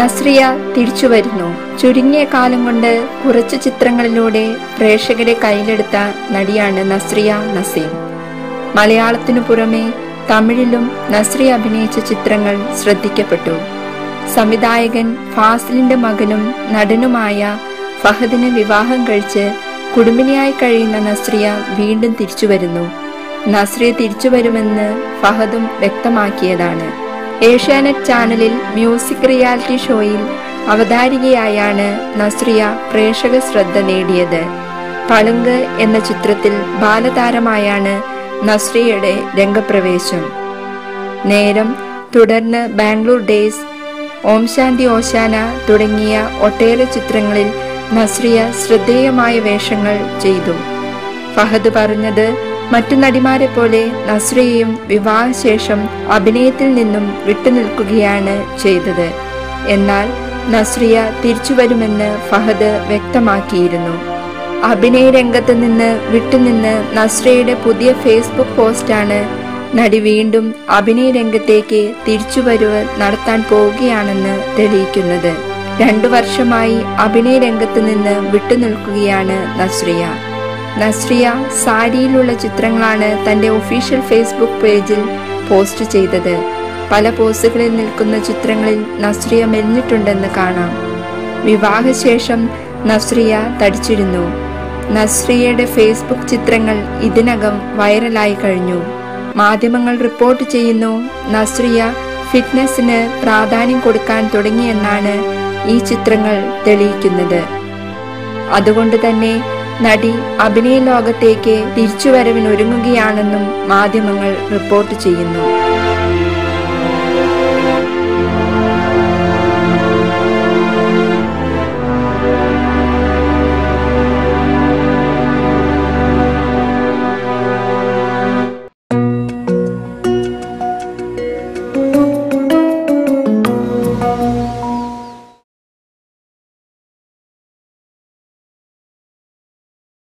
നസ്രിയ തിരിച്ചു വരുന്നു ചുരുങ്ങിയ കാലം കൊണ്ട് കുറച്ചു ചിത്രങ്ങളിലൂടെ പ്രേക്ഷകരെ കയ്യിലെടുത്ത നടിയാണ് നസ്രിയ നസീം മലയാളത്തിനു പുറമെ തമിഴിലും നസ്രിയ അഭിനയിച്ച ചിത്രങ്ങൾ ശ്രദ്ധിക്കപ്പെട്ടു സംവിധായകൻ ഫാസിലിന്റെ മകനും നടനുമായ ഫഹദിനെ വിവാഹം കഴിച്ച് കുടുംബിനിയായി കഴിയുന്ന നസ്രിയ വീണ്ടും തിരിച്ചു വരുന്നു നസ്രിയ തിരിച്ചു വരുമെന്ന് ഫഹദും വ്യക്തമാക്കിയതാണ് ഏഷ്യാനെറ്റ് ചാനലിൽ മ്യൂസിക് റിയാലിറ്റി ഷോയിൽ അവതാരികയായാണ് നസ്രിയ പ്രേക്ഷക ശ്രദ്ധ നേടിയത് പളുങ്ക് എന്ന ചിത്രത്തിൽ ബാലതാരമായാണ് നസ്രിയയുടെ രംഗപ്രവേശം നേരം തുടർന്ന് ബാംഗ്ലൂർ ഡേയ്സ് ഓം ശാന്തി ഓശാന തുടങ്ങിയ ഒട്ടേറെ ചിത്രങ്ങളിൽ നസ്രിയ ശ്രദ്ധേയമായ വേഷങ്ങൾ ചെയ്തു ഫഹദ് പറഞ്ഞത് മറ്റു നടിമാരെ പോലെ നസ്രിയയും വിവാഹശേഷം അഭിനയത്തിൽ നിന്നും വിട്ടുനിൽക്കുകയാണ് ചെയ്തത് എന്നാൽ നസ്രിയ തിരിച്ചുവരുമെന്ന് ഫഹദ് വ്യക്തമാക്കിയിരുന്നു അഭിനയ രംഗത്ത് നിന്ന് വിട്ടുനിന്ന് നസ്രിയയുടെ പുതിയ ഫേസ്ബുക്ക് പോസ്റ്റാണ് നടി വീണ്ടും അഭിനയ രംഗത്തേക്ക് തിരിച്ചുവരവ് നടത്താൻ പോവുകയാണെന്ന് തെളിയിക്കുന്നത് രണ്ടു വർഷമായി അഭിനയ രംഗത്ത് നിന്ന് വിട്ടുനിൽക്കുകയാണ് നസ്രിയ നസ്രിയ സാരിയിലുള്ള ചിത്രങ്ങളാണ് തന്റെ ഒഫീഷ്യൽ ഫേസ്ബുക്ക് പേജിൽ പോസ്റ്റ് ചെയ്തത് പല പോസുകളിൽ നിൽക്കുന്ന ചിത്രങ്ങളിൽ നസ്രിയ മെലിഞ്ഞിട്ടുണ്ടെന്ന് കാണാം വിവാഹശേഷം നസ്രിയ തടിച്ചിരുന്നു നസ്രിയയുടെ ഫേസ്ബുക്ക് ചിത്രങ്ങൾ ഇതിനകം വൈറലായി കഴിഞ്ഞു മാധ്യമങ്ങൾ റിപ്പോർട്ട് ചെയ്യുന്നു നസ്രിയ ഫിറ്റ്നസിന് പ്രാധാന്യം കൊടുക്കാൻ തുടങ്ങിയെന്നാണ് ഈ ചിത്രങ്ങൾ തെളിയിക്കുന്നത് അതുകൊണ്ട് തന്നെ നടി അഭിനയ ലോകത്തേക്ക് തിരിച്ചുവരവിനൊരുങ്ങുകയാണെന്നും മാധ്യമങ്ങൾ റിപ്പോർട്ട് ചെയ്യുന്നു